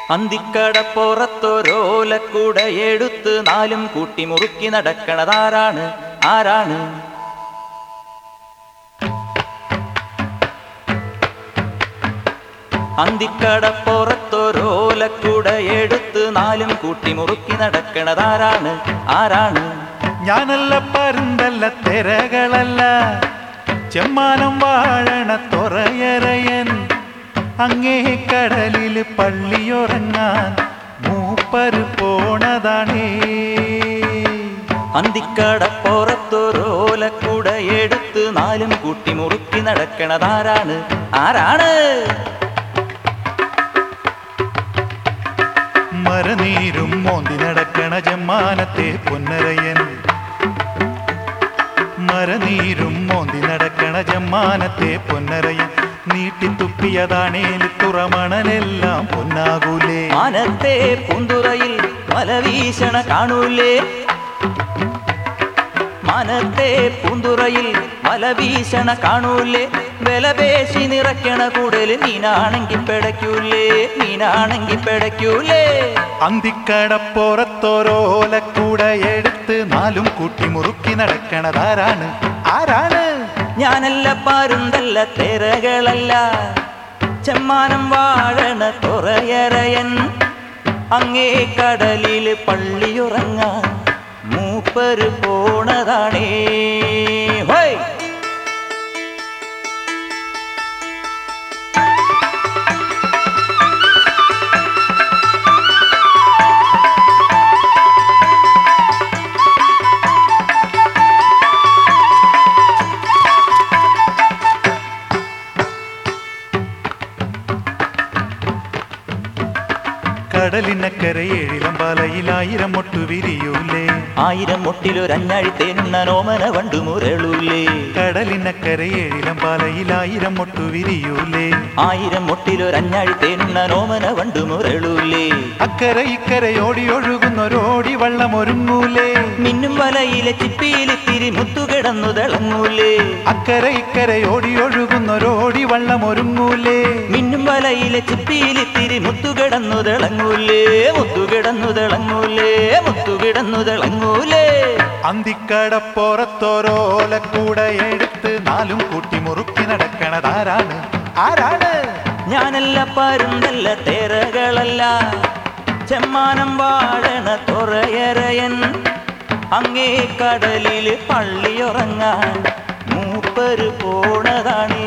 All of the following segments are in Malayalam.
അന്തിക്കടപ്പുറത്തൊരോലക്കൂട എടുത്ത് നാലും കൂട്ടി മുറുക്കി നടക്കണതാരാണ് ആരാണ് അന്തിക്കടപ്പുറത്തൊരോലക്കൂട എടുത്ത് നാലും കൂട്ടി മുറുക്കി നടക്കണതാരാണ് ആരാണ് ഞാനല്ല പരുന്തല്ല തിരകളല്ല ചെമ്മാനം വാഴണ തൊറയറയൻ അങ്ങേ കടലിൽ പള്ളിയുറങ്ങാൻ മൂപ്പര് പോണതാണേ അന്തിക്കടപ്പുറത്തൊരോലക്കൂട എടുത്ത് നാലും കൂട്ടി മുറുക്കി നടക്കണതാരാണ് ആരാണ് മരനീരും മോന്തി നടക്കണ ജമ്മാനത്തെ പൊന്നരയൻ മരനീരും മോന്തി നടക്കണ ജമ്മാനത്തെ പൊന്നരയൻ നീട്ടിത്തുപ്പിയതാണേൽ തുറമണലെല്ലാം പൊന്നാകൂലേ മാനത്തെ പൂന്തുറയിൽ മലവീശണ കാണൂലേ മാനത്തെ പൂന്തുറയിൽ മലവീശണ കാണൂലേ വിലപേശി നിറയ്ക്കണ കൂടല് മീനാണെങ്കി പിടയ്ക്കൂലേ മീനാണെങ്കി പിടയ്ക്കൂലേ അന്തിക്കടപ്പുറത്തോരോലക്കൂട എടുത്ത് നാലും കൂട്ടി മുറുക്കി നടക്കണതാരാണ് ആരാണ് ഞാനല്ല പാരുന്തല്ല തിരകളല്ല ചെമ്മാനം വാഴണ തുറയറയൻ അങ്ങേ കടലിൽ പള്ളിയുറങ്ങാൻ മൂപ്പര് പോണതാണേ ഹോയ് കടലിനക്കര ഏഴിലം പാലയിലായിരം മൊട്ടു വിരിയൂലേ ആയിരം മുട്ടിലൊരഞ്ഞാഴി തേനുണ്ണ നോമന വണ്ടു മുരളൂലേ കടലിനക്കര ഏഴിലം പാലയിലായിരം മൊട്ടു വിരിയൂലേ ആയിരം മുട്ടിലൊരഞ്ഞാഴി തേനുണ്ണ നോമന വണ്ടു മുരളൂലേ അക്കര ഇക്കര ഓടി ഒഴുകുന്നൊരോടി വള്ളം ഒരുങ്ങൂലേ മിന്നും വലയിലെ ചിപ്പിയിലിത്തിരി മുത്തുകിടന്നു തിളങ്ങൂലേ അക്കര ഇക്കര ഓടി ഒഴുകുന്നൊരോടി വള്ളം ഒരുങ്ങൂലേ മിന്നും വലയിലെ ചിപ്പിയിലിത്തിരി മുത്തുകിടന്നു തിളങ്ങൂലേ മുത്തുകിടന്നു തിളങ്ങൂലേ മുത്തുകിടന്നു തിളങ്ങൂലേ അന്തിക്കടപ്പുറത്തോരോലക്കൂട എടുത്ത് നാലും കൂട്ടി മുറുക്കി നടക്കണതാരാണ് ആരാണ് ഞാനല്ല പരുന്തല്ല തേരകളല്ല ചെമ്മാനം വാഴണ തുറയറയൻ അങ്ങേ കടലിൽ പള്ളിയുറങ്ങാൻ മൂപ്പര് പോണതാണേ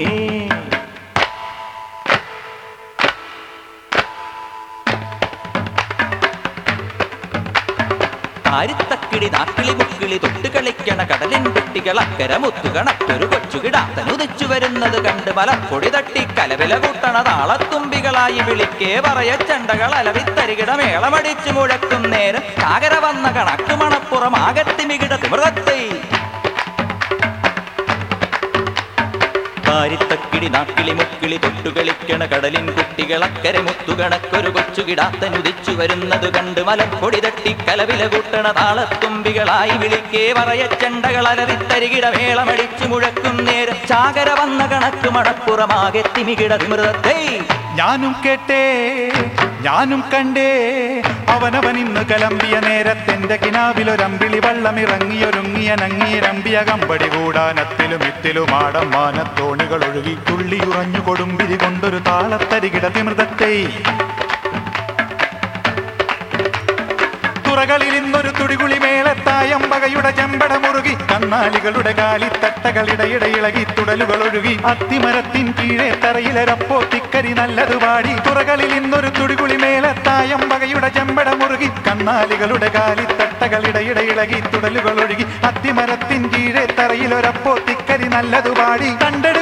കാരിത്തക്കിളി നാക്കിളി മുക്കിളി തൊട്ട് കളിക്കണ കടലിൻ കുട്ടികൾ അക്കര മുത്തുകണക്കൊരു കൊച്ചുകിടാത്തനുദിച്ചു വരുന്നത് കണ്ട് മലപ്പൊടി തട്ടി കലവില കൂട്ടണ താളത്തുമ്പികളായി വിളിക്കേ പറയ ചണ്ടകൾ അലവിത്തരികിട മേളമടിച്ചു മുഴക്കും നേരം കാകര വന്ന കണക്ക് മണപ്പുറം ആകത്തി മികിട തിമൃതത്തെ കാരിത്തക്കിടി നാക്കിളി മുക്കിളി തൊട്ടുകളിക്കണ കടലിൻ കുട്ടികൾ അക്കരെ മുത്തുകണക്കൊരു കൊച്ചുകിടാത്തനുദിച്ചു വരുന്നത് കണ്ട് മലപ്പൊടി തട്ടി കലവില കൂട്ടണ താളത്തുമ്പികളായി വിളിക്കേ പറയ ചെണ്ടകൾ അലറിത്തരികിട മേളമടിച്ചു മുഴക്കും നേരം ചാകര വന്ന കണക്ക് മണപ്പുറമാകെ തിമികിട വിമൃതത്തെ ഞാനും കേട്ടേ ഞാനും കണ്ടേ അവനവൻ ഇന്ന് കലമ്പിയ നേരത്തെന്റെ കിനാവിലൊരമ്പിളി വള്ളമിറങ്ങിയൊരുങ്ങിയ നങ്ങിയിരമ്പിയ കമ്പടി കൂടാനത്തിലും ഇത്തിലും ആടം മാനത്തോണികൾ ഒഴുകി തുള്ളിയുറഞ്ഞു കൊടുമ്പിരി കൊണ്ടൊരു താളത്തരികിട തിമൃതത്തെ തുറകളിൽ ഇന്നൊരു തുടികുളി മേളത്തായമ്പകയുടെ ചെമ്പട മുറുകി കന്നാലികളുടെ കാലിത്തട്ടകളിടയിട ഇളകി തുടലുകൾ ഒഴുകി അത്തിമരത്തിൻ കീഴെ തറയിലരപ്പോ തിക്കരി നല്ലതു പാടി തുറകളിൽ ഇന്നൊരു തുടികുളി മേളത്തായമ്പകയുടെ ചെമ്പട മുറുകി കന്നാലികളുടെ കാലിത്തട്ടകളിടയിട ഇളകി തുടലുകൾ ഒഴുകി അത്തിമരത്തിൻ കീഴെ തറയിലൊരപ്പോ തിക്കരി നല്ലതു പാടി കണ്ടെടു